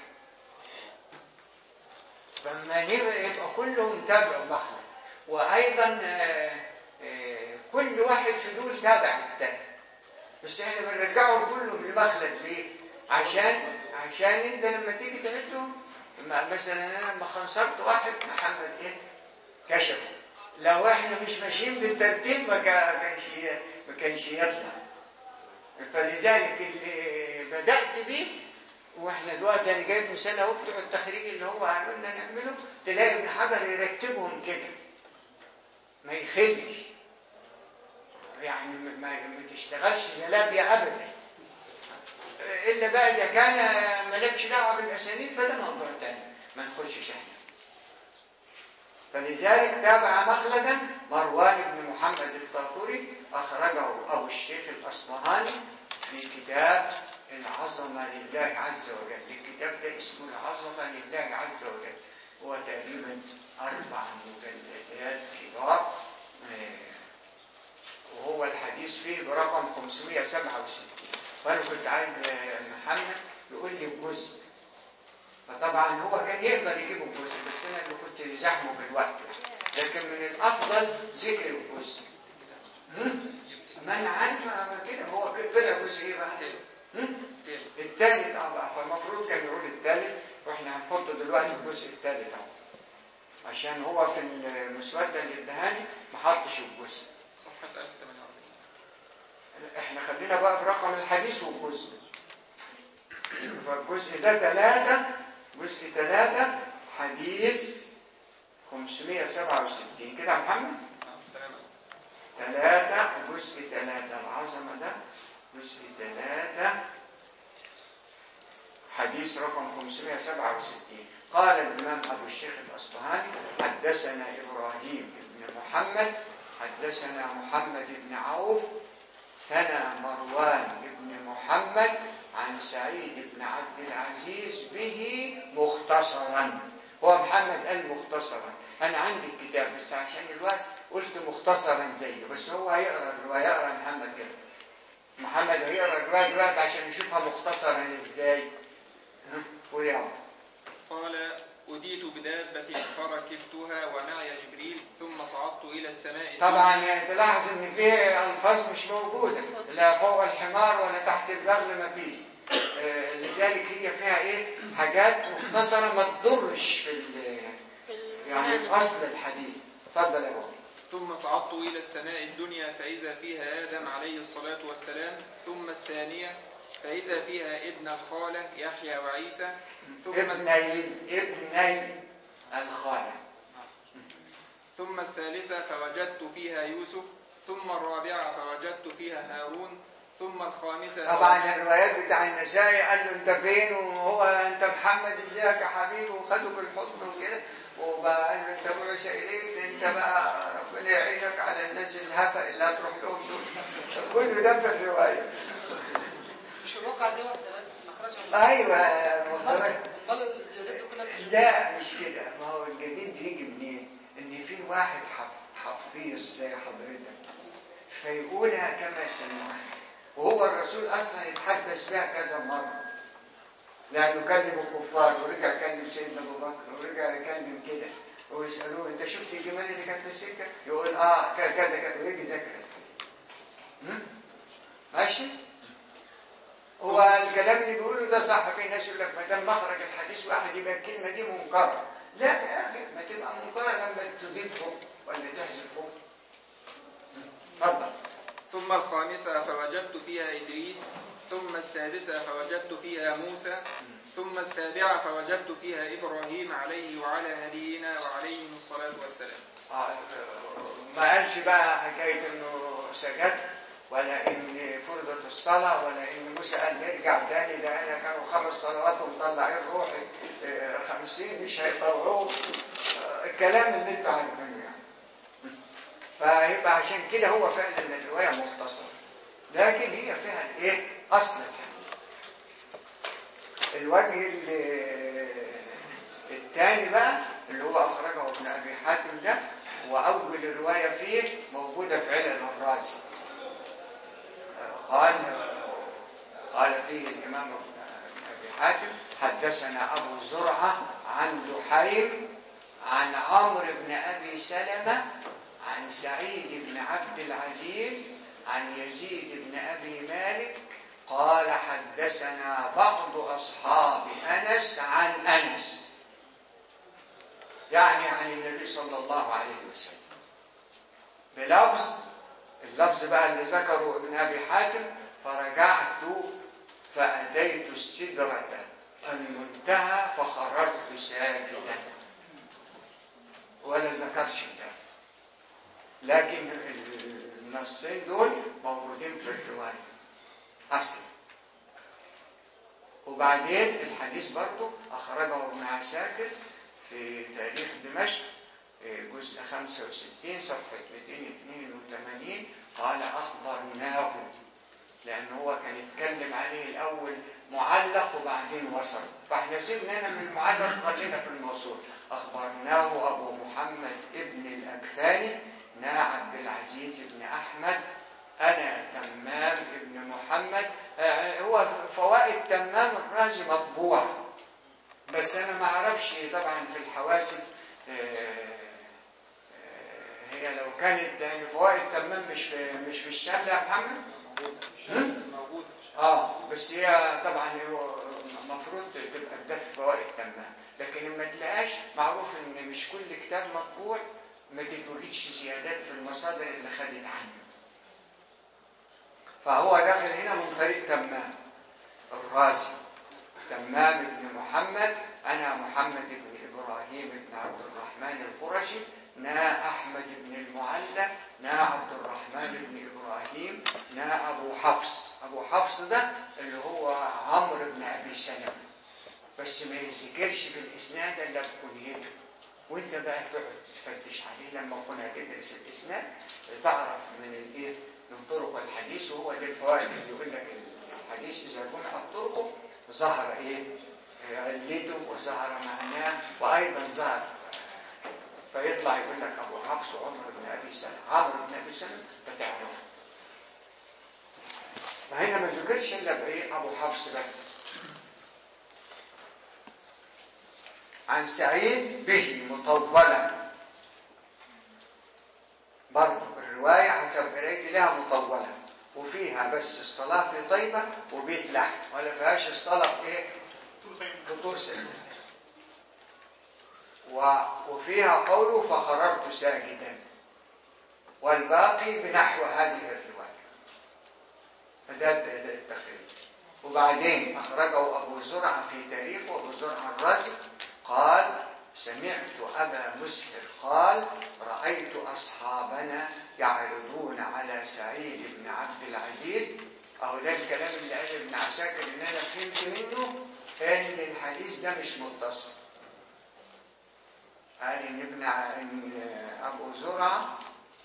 فما نبقى يبقى كلهم تابعوا مخلد وايضا آه، آه، كل واحد في دول تابع التاني بس احنا بنرجعهم كلهم لمخلد ليه عشان عشان انت لما تيجي تعدهم ما- مثلا انا لما خنصرت واحد محمد ايه كشفه لو احنا مش ماشيين بالترتيب ما كا- ما كانش ما كانش يطلع فلذلك اللي بدأت بيه واحنا دلوقتي انا جايب مثال اهو بتوع التخريج اللي هو قالوا لنا نعمله تلاقي ابن حجر يرتبهم كده ما يخلش يعني ما, ما ما تشتغلش زلابيا ابدا الا بقى اذا كان مالكش دعوه بالاسانيد فده موضوع تاني ما نخشش احنا فلذلك تابع مخلدا مروان بن محمد الطاطوري أخرجه أبو الشيخ الأصبهاني في كتاب العظمة لله عز وجل الكتاب ده اسمه العظمة لله عز وجل هو تقريبا أربع مجلدات كبار آه، وهو الحديث فيه برقم 567 فأنا كنت عايز آه، محمد يقول لي بجزء فطبعا هو كان يقدر يجيبه بجزء بس انا اللي كنت زحمه في الوقت لكن من الافضل ذكر الجزء هم؟ ما انا عارف أنا كده هو كده طلع جزء ايه بقى؟ هم؟ الثالث اه بقى فالمفروض كان يقول الثالث واحنا هنحطه دلوقتي الجزء الثالث اهو عشان هو في المسوده اللي ادهاني ما حطش الجزء
صفحة 1048
احنا خلينا بقى في رقم الحديث والجزء فالجزء ده ثلاثة جزء ثلاثة حديث 567 كده يا محمد
نعم تمام
ثلاثة جزء ثلاثة العظمة ده جزء ثلاثة حديث رقم 567 قال الإمام أبو الشيخ الأصبهاني حدثنا إبراهيم بن محمد حدثنا محمد بن عوف ثنى مروان بن محمد عن سعيد بن عبد العزيز به مختصرا هو محمد قال مختصرا انا عندي الكتاب بس عشان الوقت قلت مختصرا زيه بس هو هيقرا الروايه يقرا محمد كده محمد هيقرا الروايه دلوقتي عشان يشوفها مختصرا ازاي ها؟ قول يا عم
قال أديت بدابة فركبتها ومعي جبريل ثم صعدت إلى السماء
طبعا يعني تلاحظ ان في الفاظ مش موجوده لا فوق الحمار ولا تحت البغل ما فيش آه، لذلك هي فيها ايه حاجات مختصره ما تضرش في ال-
في
يعني في
المعاني.
اصل الحديث اتفضل يا بابا
ثم صعدت إلى السماء الدنيا فإذا فيها آدم عليه الصلاة والسلام ثم الثانية فإذا فيها ابن الخالة يحيى وعيسى ثم
ابني ابني الخالة
ثم الثالثة فوجدت فيها يوسف ثم الرابعة فوجدت فيها هارون ثم الخامسة
طبعا الروايات بتاع النسائي قال له انت فين وهو انت محمد ازيك يا حبيبي وخده بالحضن وكده وبقى قال له انت بعث اليك انت بقى ربنا ربنا يعينك على الناس الهفا اللي هتروح لهم دول كله ده في الروايه
مش الواقع دي واحدة بس مخرجها
ايوه مخرج
امال الزيادات دي كلها تشوف.
لا مش كده ما هو الجديد يجي منين ان في واحد حف- حفيظ زي حضرتك فيقولها كما سمعها وهو الرسول اصلا يتحدث بها كذا مره لانه كلم الكفار ورجع كلم سيدنا ابو بكر ورجع يكلم كده ويسالوه انت شفت الجمال اللي كانت في السكه يقول اه كذا كذا كذا ويجي ذاكر الحديث هم؟ ماشي هو الكلام اللي بيقوله ده صح في ناس يقول لك ما دام مخرج الحديث واحد يبقى الكلمه دي منكره لا يا اخي ما تبقى منكره لما تضيفه ولا تحذفه اتفضل
ثم الخامسة فوجدت فيها إدريس ثم السادسة فوجدت فيها موسى ثم السابعة فوجدت فيها إبراهيم عليه وعلى نبينا وعليهم الصلاة والسلام
آه، ما قالش بقى حكايه انه سجد ولا ان فرضت الصلاه ولا ان موسى قال نرجع تاني ده انا كانوا خمس صلوات ومطلعين روحي آه، خمسين مش هيطلعوه آه، الكلام اللي انتوا عارفينه يعني فيبقى عشان كده هو فعلا الروايه مختصره لكن هي فيها الايه اصل الحديث الوجه ال- الثاني بقى اللي هو اخرجه ابن ابي حاتم ده واول الروايه فيه موجوده في علل الرازي قال قال فيه الامام ابن ابي حاتم حدثنا ابو زرعه عن دحيم عن عمرو بن ابي سلمه عن سعيد بن عبد العزيز عن يزيد بن ابي مالك قال حدثنا بعض اصحاب انس عن انس يعني عن النبي صلى الله عليه وسلم بلفظ اللفظ بقى اللي ذكره ابن ابي حاتم فرجعت فاتيت السدره المنتهى فخرجت ساجدا ولا ذكرش ده لكن النصين دول موجودين في الروايه اصلا وبعدين الحديث برضه اخرجه ابن عساكر في تاريخ دمشق جزء 65 صفحة 282 قال أخبرناه لأن هو كان يتكلم عليه الأول معلق وبعدين وصل فاحنا سيبنا هنا من المعلق خلينا في الموصول أخبرناه أبو محمد ابن الأكفاني نا عبد العزيز بن أحمد أنا تمام ابن محمد آه، هو فوائد تمام الرازي مطبوع بس أنا ما أعرفش طبعا في الحواسب آه، آه، هي لو كانت يعني فوائد تمام مش في مش في الشام يا محمد
موجود
اه بس هي طبعا هو المفروض تبقى ده في فوائد تمام لكن لما تلاقاش معروف ان مش كل كتاب مطبوع ما تتوجدش زيادات في المصادر اللي خدت عنه فهو داخل هنا من طريق تمام الرازي تمام بن محمد انا محمد بن ابراهيم بن عبد الرحمن القرشي نا احمد بن المعلى نا عبد الرحمن بن ابراهيم نا ابو حفص ابو حفص ده اللي هو عمرو بن ابي سلمة بس ما يذكرش في الاسناد الا بكنيته وانت بقى تقعد تفتش عليه لما كنا تدرس الاسناد تعرف من الايه من طرق الحديث وهو ده الفوائد اللي يقول لك الحديث اذا جمعت طرقه ظهر ايه علته وظهر معناه وايضا ظهر فيطلع يقول لك ابو حفص عمر بن ابي سلمة عمرو بن ابي سلمة فتعرف فهنا ما ذكرش الا بايه ابو حفص بس عن سعيد به مطولا برضه الرواية حسب قرايتي لها مطولة وفيها بس الصلاة في طيبة وبيت لحم ولا فيهاش الصلاة في ايه؟ في طور سعيد و- وفيها قوله فخرجت ساجدا والباقي بنحو هذه الرواية فده ده- ده التخريج وبعدين أخرجه أبو زرعة في تاريخه أبو زرعة الرازي قال سمعت أبا مسهر قال رأيت أصحابنا يعرضون على سعيد بن عبد العزيز أهو ده الكلام اللي قال ابن عساكر إن أنا فهمت منه إن الحديث ده مش متصل قال إن ابن ع- إن أبو زرعة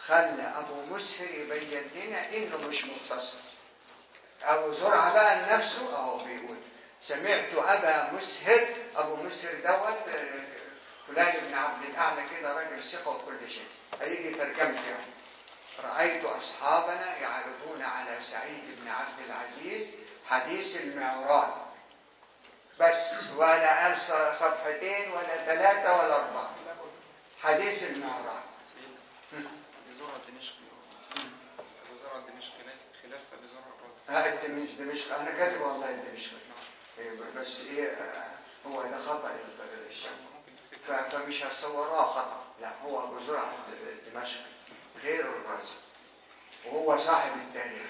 خلى ابو مسهر يبين لنا انه مش متصل ابو زرعه بقى لنفسه اهو بيقول سمعت ابا مسهر ابو مسهر دوت آه، فلان بن عبد الاعلى كده راجل ثقه وكل شيء هيجي ترجمته يعني رايت اصحابنا يعرضون على سعيد بن عبد العزيز حديث المعراج بس ولا قال ص- صفحتين ولا ثلاثه ولا اربعه حديث المعراج
سيدنا أبي زرع الدمشقي أبو زرع الدمشقي ليس خلاف أبي زرع الرازي
لا انت مش دمشق انا كاتب والله انت مش إيه، بس ايه آه، هو ده خطا الشام
ممكن تكتب
ف- فمش هتصوراه خطا لا هو ابو زرعه دمشق غير الرازي وهو صاحب التاريخ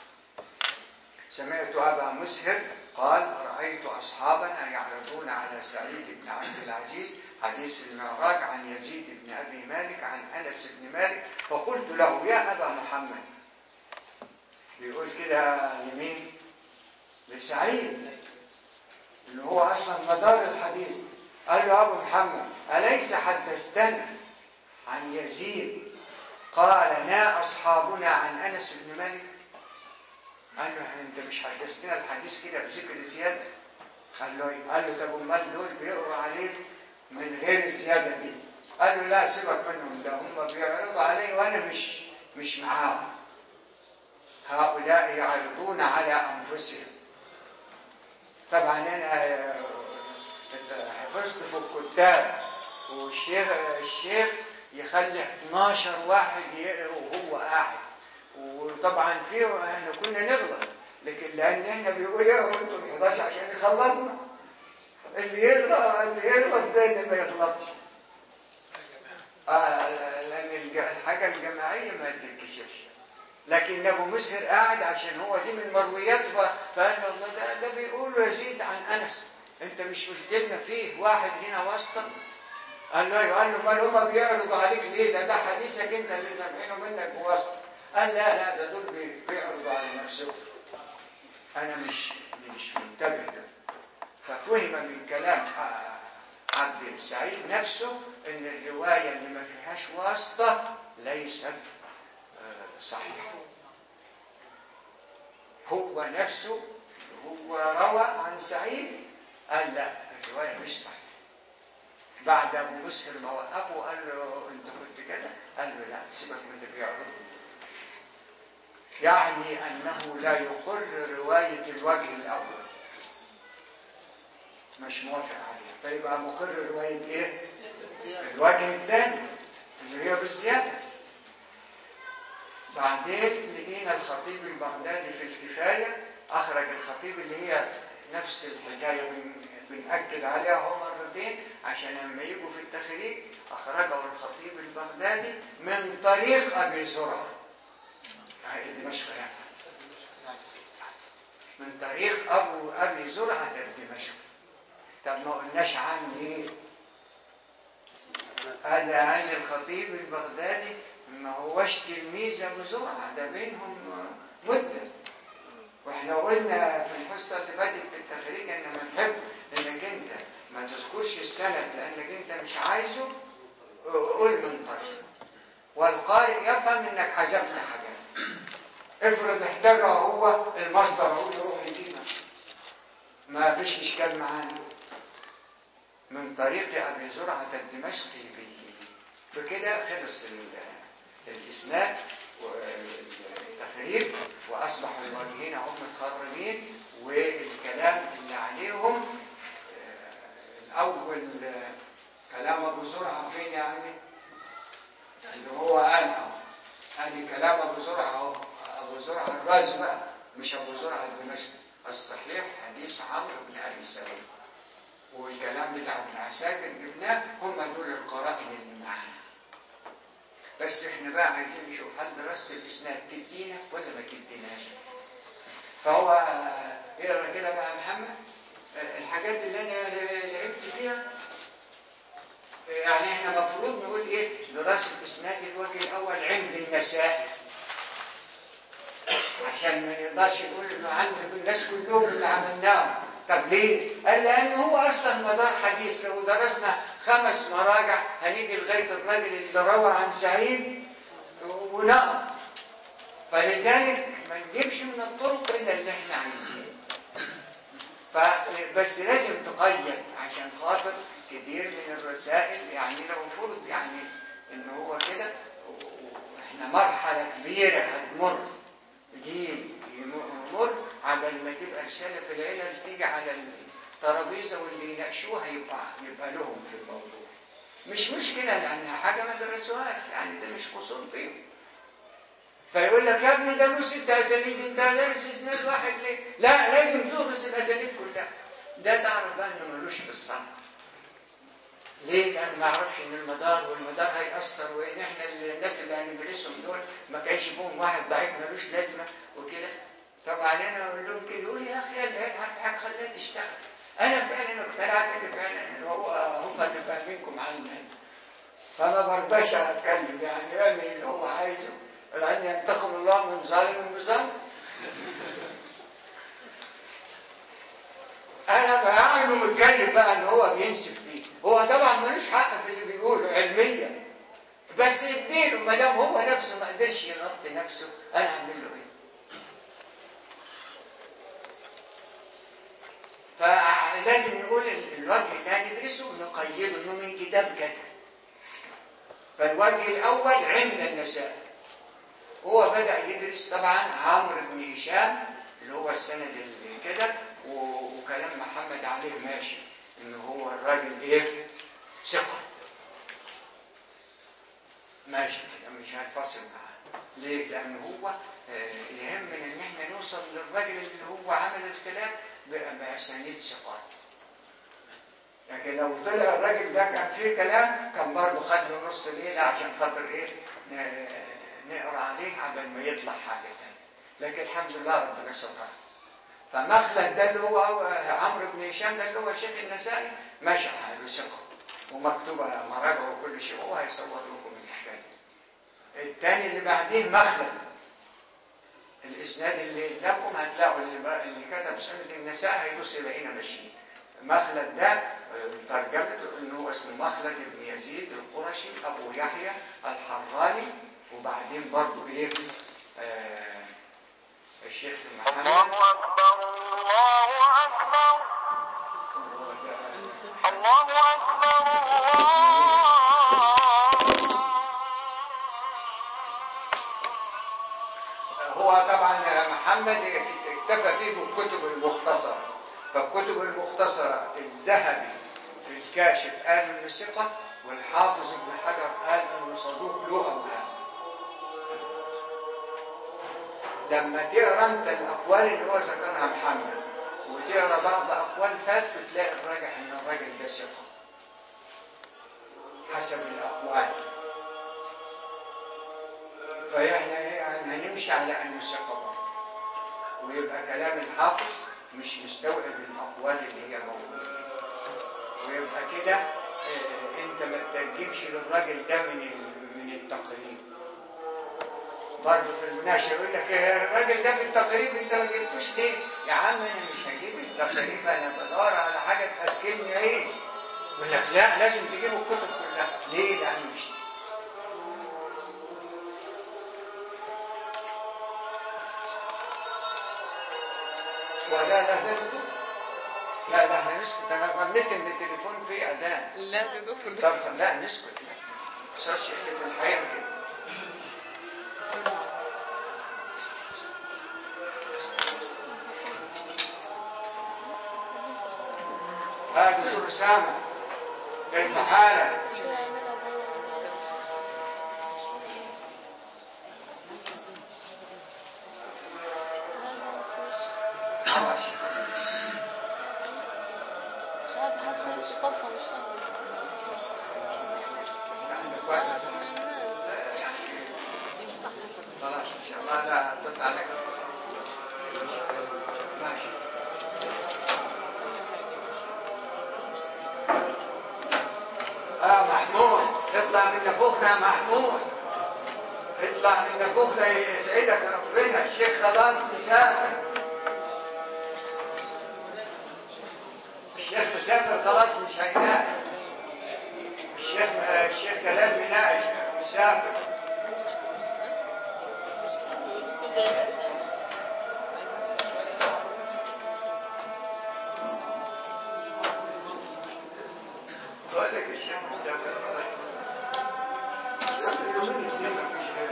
سمعت ابا مسهر قال رايت اصحابنا يعرضون على سعيد بن عبد العزيز حديث المعراج عن يزيد بن ابي مالك عن انس بن مالك فقلت له يا ابا محمد بيقول كده لمين لسعيد اللي هو اصلا مدار الحديث قال له يا ابو محمد اليس حدثتنا عن يزيد قال نا اصحابنا عن انس بن مالك قال له انت مش حدثتنا الحديث كده بذكر زياده قال له إيه؟ قال له طب امال دول بيقروا عليك من غير الزياده دي قال له لا سيبك منهم ده هم بيعرضوا علي وانا مش مش معاهم هؤلاء يعرضون على انفسهم طبعا انا آه، حفظت في الكتاب والشيخ الشيخ يخلي 12 واحد يقرا وهو قاعد وطبعا في احنا كنا نغلط لكن لان احنا بيقول يقروا انتم 11 عشان يخلصنا اللي يغلط اللي يغلط ده اللي ما يغلطش آه لان الج- الحاجه الجماعيه ما تتكسرش لكن ابو مسهر قاعد عشان هو دي من مروياته ف- فقال له الله ده ده بيقول يزيد عن انس انت مش مشكلنا فيه واحد هنا واسطه قال له أيوة. قال له امال هما بيعرضوا عليك ليه ده ده حديثك انت اللي سامعينه منك بواسطه قال لا لا ده دول بي- بيعرضوا على نفسهم انا مش مش منتبه ده ففهم من كلام ع- عبد السعيد نفسه ان الروايه اللي ما فيهاش واسطه ليست آه، صحيحه هو نفسه هو روى عن سعيد قال لا الروايه مش صحيحه بعد ابو مسهر ما وقفه قال له انت كنت كده قال له لا سيبك من اللي بيعرض يعني انه لا يقر روايه الوجه الاول مش موافق عليها فيبقى مقر روايه ايه الوجه الثاني اللي هي بالزياده بعدين لقينا الخطيب البغدادي في الكفايه اخرج الخطيب اللي هي نفس الحكايه بن- بنأكد عليها هو مرتين عشان لما يجوا في التخريج اخرجه الخطيب البغدادي من طريق ابي زرعه هاي دمشق يعني من طريق ابو ابي زرعه دمشق طب ما قلناش عن ايه قال عن الخطيب البغدادي ما هوش تلميذ ابو زرعه ده بينهم مده واحنا قلنا في الحصه اللي فاتت في التخريج ان ما نحب انك انت ما تذكرش السند لانك انت مش عايزه قول من طريق والقارئ يفهم انك حذفت حاجات افرض احتاجها هو المصدر هو يروح يجيبها ما فيش اشكال معانا من طريق ابي زرعه الدمشقي به بكده خلص ال- الاسناد والتخريج واصبح الوجهين هم متخرجين والكلام اللي عليهم آه، الاول آه، كلام ابو زرعه فين يا عمي اللي هو قال اهو قال كلام ابو زرعه اهو ابو زرعه الرازي بقى مش ابو زرعه الدمشقي الصحيح حديث عمرو بن ابي سليم والكلام بتاع ابن عساكر جبناه هم دول القرائن اللي معانا بس احنا بقى عايزين نشوف هل دراسه الاسناد تدينا ولا ما تديناش فهو اقرا كده بقى يا محمد الحاجات اللي انا لعبت فيها يعني احنا المفروض نقول ايه دراسه اسناد الوجه الاول عند النسائي عشان ما نقدرش نقول انه عند الناس كلهم اللي عملناهم طب ليه؟ قال لان هو اصلا مدار حديث لو درسنا خمس مراجع هنيجي لغايه الراجل اللي روى عن سعيد ونقط فلذلك ما نجيبش من الطرق الا اللي احنا عايزينه فبس لازم تقيد عشان خاطر كتير من الرسائل يعني لو فرض يعني ان هو كده واحنا مرحلة كبيرة هتمر جيل يمر على ما تبقى رسالة في العلل تيجي على الترابيزة واللي يناقشوها يبقى يبقى لهم في الموضوع مش مشكلة لأنها حاجة ما درسوهاش يعني ده مش قصور فيهم فيقول لك يا ابني ده له ست اسانيد انت دارس اسناد واحد ليه؟ لا لازم تدرس الاسانيد كلها ده تعرف بقى انه ملوش في الصنعه ليه؟ لأن ما يعرفش إن المدار والمدار هيأثر وإن إحنا الناس اللي هندرسهم دول ما كانش فيهم واحد ضعيف ملوش لازمة وكده طبعا أنا أقول لهم كده يقول يا أخي العيال حاجة خليها تشتغل أنا فعلا اقتنعت إن فعلا إن هو هم اللي فاهمينكم عنها فما برضاش أتكلم يعني يعمل اللي هو عايزه لأن ينتقم الله من ظالم بظالم انا بقى انه متكلم بقى ان هو بينسب فيه هو طبعا ملوش حق في اللي بيقوله علميا بس اديله ما دام هو نفسه ما قدرش يغطي نفسه انا اعمل له ايه فلازم نقول الوجه اللي هندرسه نقيده انه من كتاب كذا فالوجه الاول عند النساء هو بدأ يدرس طبعا عمرو بن هشام اللي هو السند اللي كده وكلام محمد عليه ماشي ان هو الراجل ايه ثقه ماشي مش هنفصل معاه ليه لان هو يهمنا ان احنا نوصل للراجل اللي هو عمل الخلاف باسانيد ثقات لكن لو طلع الراجل ده كان فيه كلام كان برضه خد له نص ليله عشان خاطر ايه نقرا عليه قبل ما يطلع حاجه ثانيه لكن الحمد لله ربنا ستر فمخلد ده اللي هو عمرو بن هشام ده اللي هو شيخ النسائي ماشي حاله ثقه ومكتوبه مراجعه وكل شيء هو هيصور لكم الحكايه الثاني اللي بعديه مخلد الاسناد اللي قدامكم هتلاقوا اللي, اللي كتب سنه النساء هيبص يلاقينا ماشيين مخلد ده ترجمته ان هو اسمه مخلد بن يزيد القرشي ابو يحيى الحراني وبعدين برضه ايه آه الشيخ محمد
الله أكبر الله أكبر الله أكبر
هو طبعا محمد اكتفى فيه بالكتب المختصرة فالكتب المختصرة الذهبي في الكاشف قال انه ثقة والحافظ ابن حجر قال انه صدوق له أولاد لما تقرا انت الاقوال اللي هو ذكرها محمد وتقرا بعض اقوال فات تلاقي الراجح ان الراجل ده ثقه حسب الاقوال فاحنا يعني هنمشي على انه ثقه برضه ويبقى كلام الحافظ مش مستوعب الاقوال اللي هي موجوده ويبقى كده اه انت ما تترجمش للراجل ده من من التقريب برضه في المناقشه يقول لك الراجل ده في التقريب انت ما جبتوش ليه؟ يا عم انا مش هجيب التقريب انا بدور على حاجه تاكلني عيش. يقول لك لا لازم تجيبوا الكتب كلها، ليه؟ لان مش ولا لا ده لا لا احنا نسكت انا ظنيت ان التليفون فيه اذان
لا تدخل
طب لا نسكت لا ما صارش قله الحياه كده ها دكتور اسامه كيف حالك؟ خلاص ان شاء الله لا تطلع لك ماشي اه محمود اطلع من نفوخنا يا محمود اطلع من نفوخنا يسعدك ربنا الشيخ خلاص مسافر الشيخ مسافر خلاص مش هيناقش الشيخ الشيخ كلام بيناقش مسافر بقول لك الشيخ مجابر سافر يومين اثنين ما فيش غيره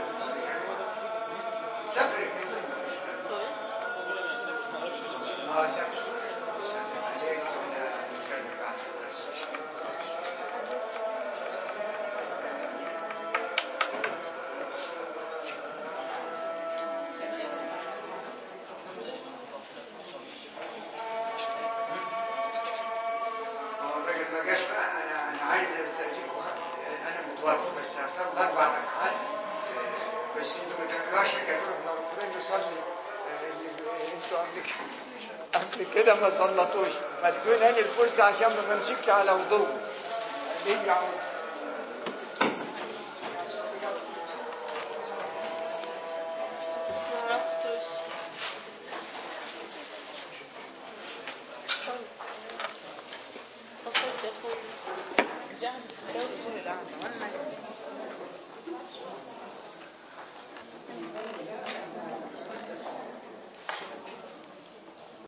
سافر يومين ما فيش غيره اه سافر سلم عليك وانا نتكلم بعد بس هو الراجل ما جاش بقى انا انا عايز استاجيب انا متوضي بس هصلي اربع ركعات آه، بس انتوا ما تعملوهاش حكايه احنا المفروض نصلي آه، اللي انتوا قبل كده قبل كده ما صلتوش ما تكون هذه الفرصه عشان ما بمسكش على وضوء ليه يا عم